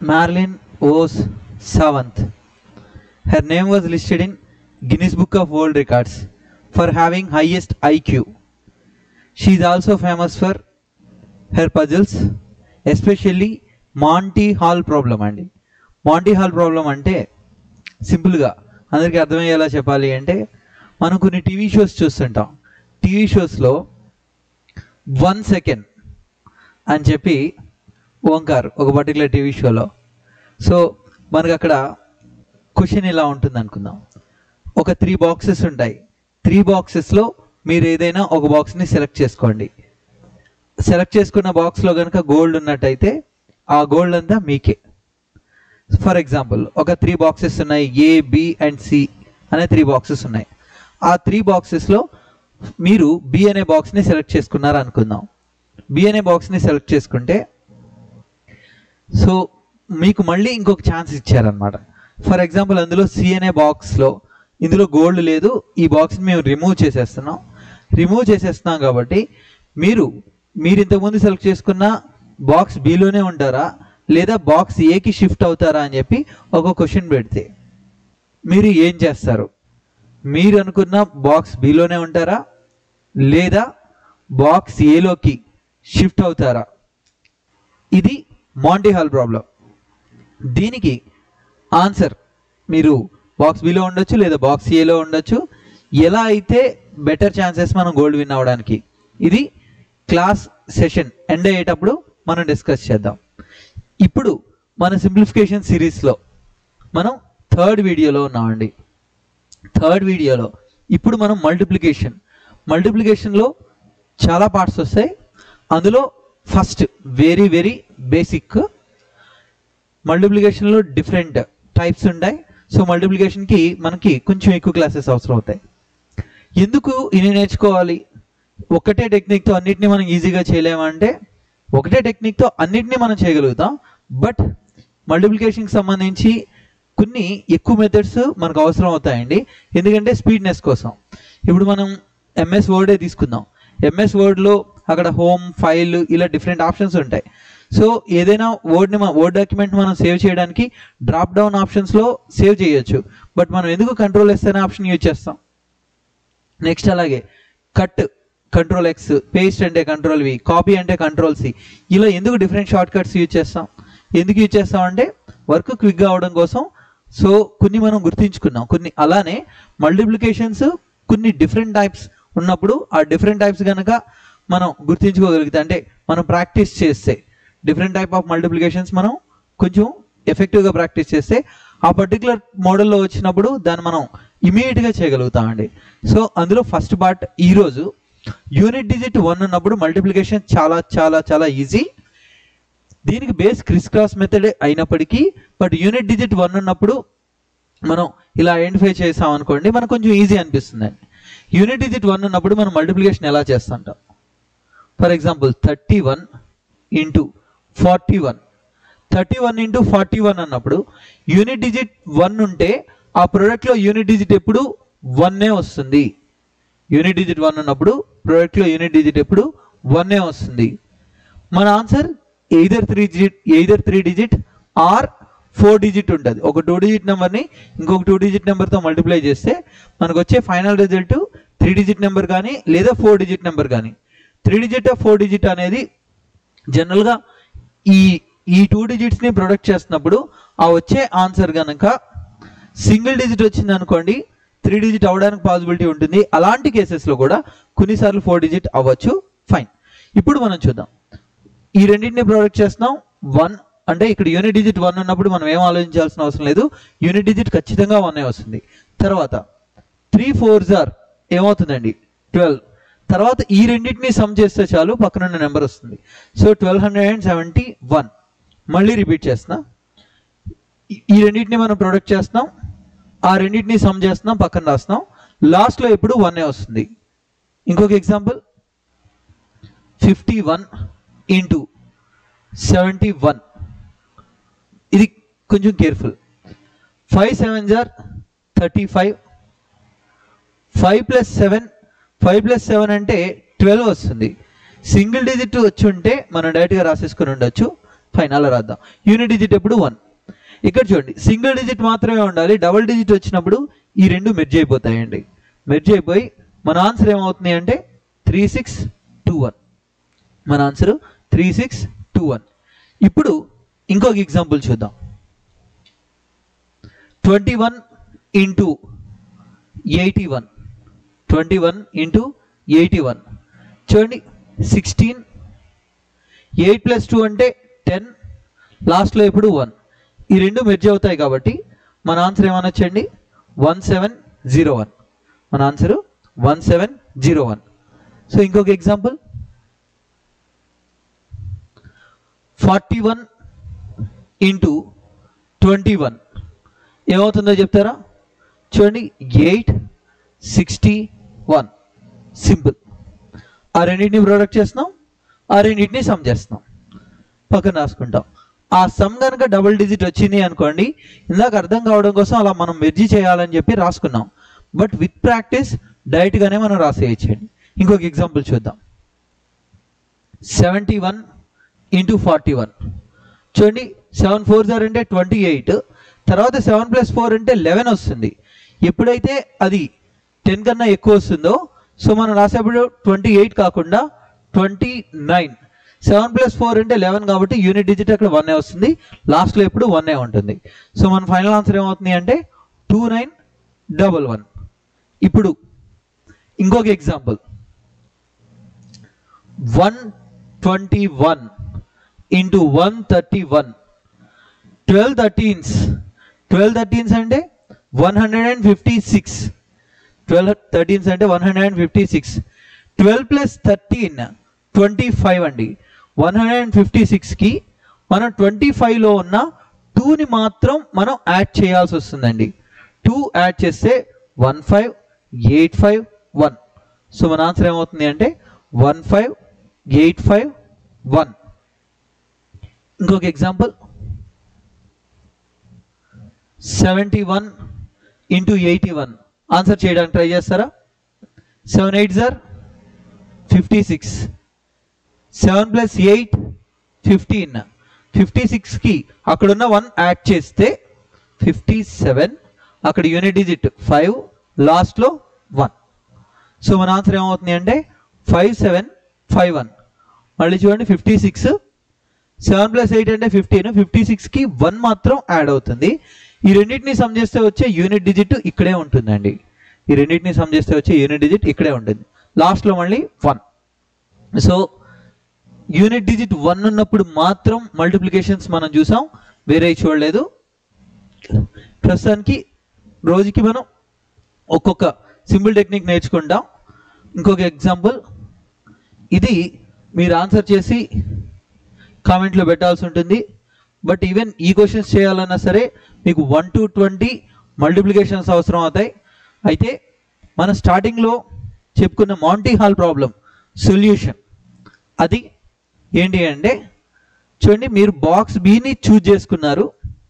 Marilyn Ose Savanth. Her name was listed in Guinness Book of World Records for having highest IQ. She is also famous for her puzzles, especially Monty Hall problem అండి Monty Hall problem అంటే సింపుల్గా అందరికీ అర్థమయ్యేలా చెప్పాలి అంటే మనం కొన్ని TV shows చూస్తుంటాం టీవీ షోస్లో వన్ సెకండ్ అని చెప్పి ఓంకార్ ఒక పర్టికులర్ టీవీ షోలో సో మనకు అక్కడ క్వశ్చన్ ఇలా ఉంటుంది అనుకుందాం ఒక త్రీ బాక్సెస్ ఉంటాయి త్రీ బాక్సెస్లో మీరు ఏదైనా ఒక బాక్స్ని సెలెక్ట్ చేసుకోండి సెలెక్ట్ చేసుకున్న బాక్స్లో కనుక గోల్డ్ ఉన్నట్టయితే ఆ గోల్డ్ అంతా మీకే ఫర్ ఎగ్జాంపుల్ ఒక త్రీ బాక్సెస్ ఉన్నాయి ఏ బి అండ్ సి అనే త్రీ బాక్సెస్ ఉన్నాయి ఆ త్రీ బాక్సెస్లో మీరు బి అనే బాక్స్ని సెలెక్ట్ చేసుకున్నారు అనుకుందాం బి అనే బాక్స్ని సెలెక్ట్ చేసుకుంటే సో మీకు మళ్ళీ ఇంకొక ఛాన్స్ ఇచ్చారనమాట ఫర్ ఎగ్జాంపుల్ అందులో సి అనే బాక్స్లో ఇందులో గోల్డ్ లేదు ఈ బాక్స్ని మేము రిమూవ్ చేసేస్తున్నాం రిమూవ్ చేసేస్తున్నాం కాబట్టి మీరు మీరు ఇంతకుముందు సెలెక్ట్ చేసుకున్న బాక్స్ బిలోనే ఉంటారా లేదా బాక్స్ ఏకి షిఫ్ట్ అవుతారా అని చెప్పి ఒక క్వశ్చన్ పెడితే మీరు ఏం చేస్తారు మీరు అనుకున్న బాక్స్ బిలోనే ఉంటారా లేదా బాక్స్ ఏలోకి షిఫ్ట్ అవుతారా ఇది మాంటీ హాల్ ప్రాబ్లం దీనికి ఆన్సర్ మీరు బాక్స్ బిలో ఉండొచ్చు లేదా బాక్స్ ఏలో ఉండొచ్చు ఎలా అయితే బెటర్ ఛాన్సెస్ మనం గోల్డ్ విన్ అవ్వడానికి ఇది క్లాస్ సెషన్ ఎండ్ అయ్యేటప్పుడు మనం డిస్కస్ చేద్దాం ఇప్పుడు మన సింప్లిఫికేషన్ సిరీస్లో మనం థర్డ్ వీడియోలో ఉన్నామండి థర్డ్ వీడియోలో ఇప్పుడు మనం మల్టిప్లికేషన్ మల్టిప్లికేషన్లో చాలా పార్ట్స్ వస్తాయి అందులో ఫస్ట్ వెరీ వెరీ బేసిక్ మల్టిప్లికేషన్లో డిఫరెంట్ టైప్స్ ఉంటాయి సో మల్టిప్లికేషన్కి మనకి కొంచెం ఎక్కువ క్లాసెస్ అవసరం అవుతాయి ఎందుకు ఇది నేర్చుకోవాలి ఒకటే టెక్నిక్తో అన్నిటిని మనం ఈజీగా చేయలేమంటే ఒకటే టెక్నిక్తో అన్నిటినీ మనం చేయగలుగుతాం బట్ మల్టిప్లికేషన్కి సంబంధించి కొన్ని ఎక్కువ మెథడ్స్ మనకు అవసరం అవుతాయండి ఎందుకంటే స్పీడ్నెస్ కోసం ఇప్పుడు మనం ఎంఎస్ వర్డే తీసుకుందాం ఎంఎస్ వర్డ్లో అక్కడ హోమ్ ఫైల్ ఇలా డిఫరెంట్ ఆప్షన్స్ ఉంటాయి సో ఏదైనా వర్డ్ని వర్డ్ డాక్యుమెంట్ మనం సేవ్ చేయడానికి డ్రాప్ డౌన్ ఆప్షన్స్లో సేవ్ చేయొచ్చు బట్ మనం ఎందుకు కంట్రోల్ ఎస్ అనే ఆప్షన్ యూజ్ చేస్తాం నెక్స్ట్ అలాగే కట్ కంట్రోల్ ఎక్స్ పేస్ట్ అంటే కంట్రోల్ వి కాపీ అంటే కంట్రోల్ సి ఇలా ఎందుకు డిఫరెంట్ షార్ట్ కట్స్ యూజ్ చేస్తాం ఎందుకు యూజ్ చేస్తాం అంటే వర్క్ క్విక్గా అవడం కోసం సో కొన్ని మనం గుర్తించుకున్నాం కొన్ని అలానే మల్టిప్లికేషన్స్ కొన్ని డిఫరెంట్ టైప్స్ ఉన్నప్పుడు ఆ డిఫరెంట్ టైప్స్ కనుక మనం గుర్తించుకోగలిగితే అంటే మనం ప్రాక్టీస్ చేస్తే డిఫరెంట్ టైప్ ఆఫ్ మల్టిప్లికేషన్స్ మనం కొంచెం ఎఫెక్టివ్గా ప్రాక్టీస్ చేస్తే ఆ పర్టికులర్ మోడల్లో వచ్చినప్పుడు దాన్ని మనం ఇమీడియట్గా చేయగలుగుతామండి సో అందులో ఫస్ట్ పార్ట్ ఈరోజు యూనిట్ డిజిట్ వన్ ఉన్నప్పుడు మల్టిప్లికేషన్ చాలా చాలా చాలా ఈజీ దీనికి బేస్ క్రిస్ క్రాస్ మెథడ్ అయినప్పటికీ బట్ యూనిట్ డిజిట్ వన్ ఉన్నప్పుడు మనం ఇలా ఐడెంటిఫై చేసాం అనుకోండి మనకు కొంచెం ఈజీ అనిపిస్తుంది అండి యూనిట్ డిజిట్ వన్ ఉన్నప్పుడు మనం మల్టిప్లికేషన్ ఎలా చేస్తుంటాం for example thirty one into forty one thirty one into forty one అన్నప్పుడు యూనిట్ డిజిట్ వన్ ఉంటే ఆ ప్రోడక్ట్లో యూనిట్ డిజిట్ ఎప్పుడు వన్నే వస్తుంది యూనిట్ డిజిట్ వన్ ఉన్నప్పుడు ప్రోడక్ట్లో యూనిట్ డిజిట్ ఎప్పుడు వన్నే వస్తుంది మన answer either three digit either three digit or four digit ఉంటుంది ఒక టూ డిజిట్ నెంబర్ని ఇంకొక టూ డిజిట్ నెంబర్తో మల్టిప్లై చేస్తే మనకు వచ్చే final result three digit number కానీ లేదా ఫోర్ డిజిట్ నెంబర్ కానీ త్రీ డిజిట్ ఫోర్ డిజిట్ అనేది జనరల్గా ఈ ఈ టూ డిజిట్స్ని ప్రొడక్ట్ చేస్తున్నప్పుడు ఆ వచ్చే ఆన్సర్ కనుక సింగిల్ డిజిట్ వచ్చింది అనుకోండి త్రీ డిజిట్ అవ్వడానికి పాసిబిలిటీ ఉంటుంది అలాంటి కేసెస్లో కూడా కొన్నిసార్లు ఫోర్ డిజిట్ అవ్వచ్చు ఫైన్ ఇప్పుడు మనం చూద్దాం ఈ రెండింటిని ప్రొడక్ట్ చేస్తున్నాం వన్ అంటే ఇక్కడ యూనిట్ డిజిట్ వన్ ఉన్నప్పుడు మనం ఏం ఆలోచించాల్సిన అవసరం లేదు యూనిట్ డిజిట్ ఖచ్చితంగా వన్ వస్తుంది తర్వాత త్రీ ఫోర్స్ ఆర్ ఏమవుతుందండి ట్వెల్వ్ తర్వాత ఈ రెండింటిని సమ్ చేస్తే చాలు పక్కన ఉన్న నెంబర్ వస్తుంది so twelve hundred and seventy one మళ్ళీ రిపీట్ చేస్తున్నా ఈ- ఈ రెండింటిని మనం ప్రొడక్ట్ చేస్తున్నాం ఆ రెండింటిని సమ్ చేస్తున్నాం పక్కన రాస్తున్నాం లాస్ట్లో ఎప్పుడు వన్ వస్తుంది ఇంకొక example fifty one into seventy one ఇది కొంచెం కేర్ఫుల్ ఫైవ్ సెవెన్ జార్ thirty five five plus seven five plus seven అంటే ట్వెల్వ్ వస్తుంది సింగిల్ డిజిట్ వచ్చి ఉంటే మనం డైరెక్ట్గా రాసేసుకొని ఉండొచ్చు ఫైన్ అలా రాద్దాం యూనిట్ డిజిట్ ఎప్పుడు వన్ ఇక్కడ చూడండి సింగిల్ డిజిట్ మాత్రమే ఉండాలి డబుల్ డిజిట్ వచ్చినప్పుడు ఈ రెండు మెర్జ్ అయిపోతాయండి మెర్జ్ అయిపోయి మన ఆన్సర్ ఏమవుతుంది అంటే త్రీ సిక్స్ టూ వన్ మన answer three six two one ఇప్పుడు ఇంకొక ఎగ్జాంపుల్ చూద్దాం twenty one into eighty one twenty one into eighty one చూడండి సిక్స్టీన్ ఎయిట్ ప్లస్ టూ అంటే టెన్ లాస్ట్లో ఇప్పుడు వన్ ఈ రెండు మెర్జ్ అవుతాయి కాబట్టి మన ఆన్సర్ ఏమనొచ్చండి వన్ సెవెన్ జీరో వన్ మన answer one seven zero one so ఇంకొక example forty one into twenty one ఏమవుతుందో చెప్తారా చూడండి ఎయిట్ సిక్స్టీ వన్ సింపుల్ ఆ రెండింటిని ప్రొడక్ట్ చేస్తున్నాం ఆ రెండింటిని సమ్ చేస్తున్నాం పక్కన రాసుకుంటాం ఆ సమ్ కనుక డబుల్ డిజిట్ వచ్చింది అనుకోండి ఇందాక అర్థం కావడం కోసం అలా మనం మెర్జీ చేయాలని చెప్పి రాసుకున్నాం బట్ విత్ ప్రాక్టీస్ డైరెక్ట్గానే మనం రాసేయచ్చండి ఇంకొక ఎగ్జాంపుల్ చూద్దాం seventy one into forty one చూడండి సెవెన్ ఫోర్ జార్ అంటే ట్వంటీ ఎయిట్ తర్వాత సెవెన్ ప్లస్ ఫోర్ అంటే లెవెన్ వస్తుంది ఎప్పుడైతే అది టెన్ కన్నా ఎక్కువ వస్తుందో సో మనం రాసేప్పుడు ట్వంటీ ఎయిట్ కాకుండా twenty nine seven plus four అంటే లెవెన్ కాబట్టి యూనిట్ డిజిట్ అక్కడ వన్ వస్తుంది లాస్ట్లో ఎప్పుడు వన్ ఉంటుంది సో మన ఫైనల్ ఆన్సర్ ఏమవుతుంది అంటే టూ నైన్ డబల్ వన్ ఇప్పుడు ఇంకొక example one twenty one into one thirty one twelve thirteens twelve thirteens అంటే one hundred and fifty six twelve thirteens అంటే one hundred and fifty six twelve plus thirteen twenty five అండి one hundred and fifty సిక్స్కి మనం twenty ఫైవ్లో ఉన్న టూని మాత్రం మనం యాడ్ చేయాల్సి వస్తుందండి టూ యాడ్ చేస్తే one five eight five one so మన ఆన్సర్ ఏమవుతుంది అంటే one five eight five one ఇంకొక example seventy one into eighty one answer చేయడానికి ట్రై చేస్తారా seven eight sir fifty six seven plus eight fifteen fifty సిక్స్కి అక్కడున్న one add చేస్తే fifty seven అక్కడ యూనిట్ డిజిట్ ఫైవ్ లాస్ట్లో వన్ సో మన answer ఏమవుతుంది అంటే ఫైవ్ సెవెన్ ఫైవ్ వన్ మళ్ళీ చూడండి fifty six seven plus eight అంటే ఫిఫ్టీన్ ఫిఫ్టీ సిక్స్కి వన్ మాత్రం యాడ్ అవుతుంది ఈ రెండింటిని సమ్ చేస్తే వచ్చే యూనిట్ డిజిట్ ఇక్కడే ఉంటుందండి ఈ రెండింటిని సమ్ చేస్తే వచ్చే యూనిట్ డిజిట్ ఇక్కడే ఉంటుంది లాస్ట్లో మళ్ళీ one so unit digit one ఉన్నప్పుడు మాత్రం మల్టిప్లికేషన్స్ మనం చూసాం వేరే చూడలేదు ప్రస్తుతానికి రోజుకి మనం ఒక్కొక్క సింపుల్ టెక్నిక్ నేర్చుకుంటాం ఇంకొక ఎగ్జాంపుల్ ఇది మీరు ఆన్సర్ చేసి కామెంట్లో పెట్టాల్సి ఉంటుంది బట్ ఈవెన్ ఈ క్వశ్చన్స్ చేయాలన్నా సరే మీకు వన్ టు ట్వంటీ మల్టిప్లికేషన్స్ అవసరం అవుతాయి అయితే మన స్టార్టింగ్లో చెప్పుకున్న మాంటీ హాల్ ప్రాబ్లం సొల్యూషన్ అది ఏంటి అంటే చూడండి మీరు బాక్స్ బిని చూజ్ చేసుకున్నారు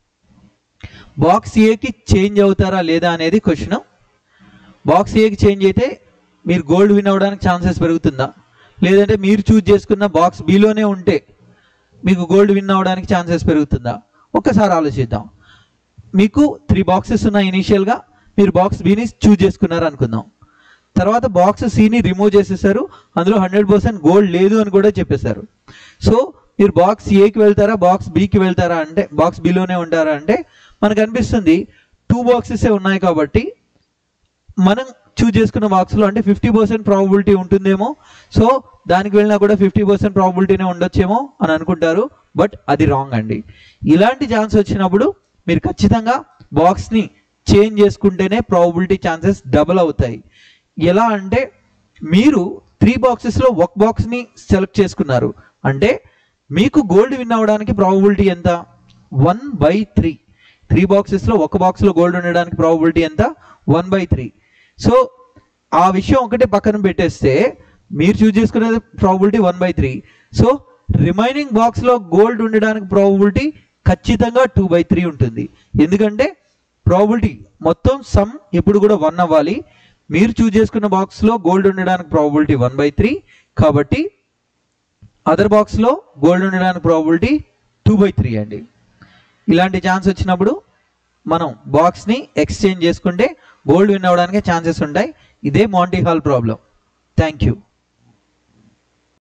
బాక్స్ ఏకి చేంజ్ అవుతారా లేదా అనేది క్వశ్చన్ బాక్స్ ఏకి చేంజ్ అయితే మీరు గోల్డ్ విన్ అవ్వడానికి ఛాన్సెస్ పెరుగుతుందా లేదంటే మీరు చూజ్ చేసుకున్న బాక్స్ బిలోనే ఉంటే మీకు గోల్డ్ విన్ అవ్వడానికి ఛాన్సెస్ పెరుగుతుందా ఒక్కసారి ఆలోచిద్దాం మీకు త్రీ బాక్సెస్ ఉన్నాయి ఇనీషియల్గా మీరు బాక్స్ బిని చూజ్ చేసుకున్నారు అనుకుందాం తర్వాత బాక్స్ సిని రిమూవ్ చేసేసారు అందులో హండ్రెడ్ పర్సెంట్ గోల్డ్ లేదు అని కూడా చెప్పేశారు సో మీరు బాక్స్ ఏకి వెళ్తారా బాక్స్ బికి వెళ్తారా అంటే బాక్స్ బిలోనే ఉంటారా అంటే మనకు అనిపిస్తుంది టూ బాక్సెస్ ఉన్నాయి కాబట్టి మనం చూజ్ చేసుకున్న బాక్స్లో అంటే ఫిఫ్టీ పర్సెంట్ ప్రాబిలిటీ ఉంటుందేమో సో దానికి వెళ్ళినా కూడా ఫిఫ్టీ పర్సెంట్ ప్రాబిలిటీనే ఉండొచ్చేమో అని అనుకుంటారు బట్ అది రాంగ్ అండి ఇలాంటి ఛాన్స్ వచ్చినప్పుడు మీరు ఖచ్చితంగా బాక్స్ని చేంజ్ చేసుకుంటేనే ప్రాబిలిటీ ఛాన్సెస్ డబుల్ అవుతాయి ఎలా అంటే మీరు త్రీ బాక్సెస్లో ఒక బాక్స్ని సెలెక్ట్ చేసుకున్నారు అంటే మీకు గోల్డ్ విన్ అవ్వడానికి ప్రాబిలిటీ ఎంత వన్ బై త్రీ త్రీ బాక్సెస్లో ఒక బాక్స్లో గోల్డ్ ఉండడానికి ప్రాబిలిటీ ఎంత వన్ బై త్రీ సో ఆ విషయం ఒకటే పక్కన పెట్టేస్తే మీరు చూజ్ చేసుకునేది probability one by three so remaining బాక్స్లో గోల్డ్ ఉండడానికి ప్రాబిలిటీ ఖచ్చితంగా టూ బై త్రీ ఉంటుంది ఎందుకంటే ప్రాబిలిటీ మొత్తం సమ్ ఎప్పుడు కూడా వన్ అవ్వాలి మీరు చూజ్ చేసుకున్న బాక్స్లో గోల్డ్ ఉండడానికి ప్రాబిలిటీ వన్ బై త్రీ కాబట్టి అదర్ బాక్స్లో గోల్డ్ ఉండడానికి ప్రాబిలిటీ టూ బై త్రీ అండి ఇలాంటి ఛాన్స్ వచ్చినప్పుడు మనం బాక్స్ని ఎక్స్చేంజ్ చేసుకుంటే గోల్డ్ విన్ అవ్వడానికి ఛాన్సెస్ ఉంటాయి ఇదే Monty Hall problem thank you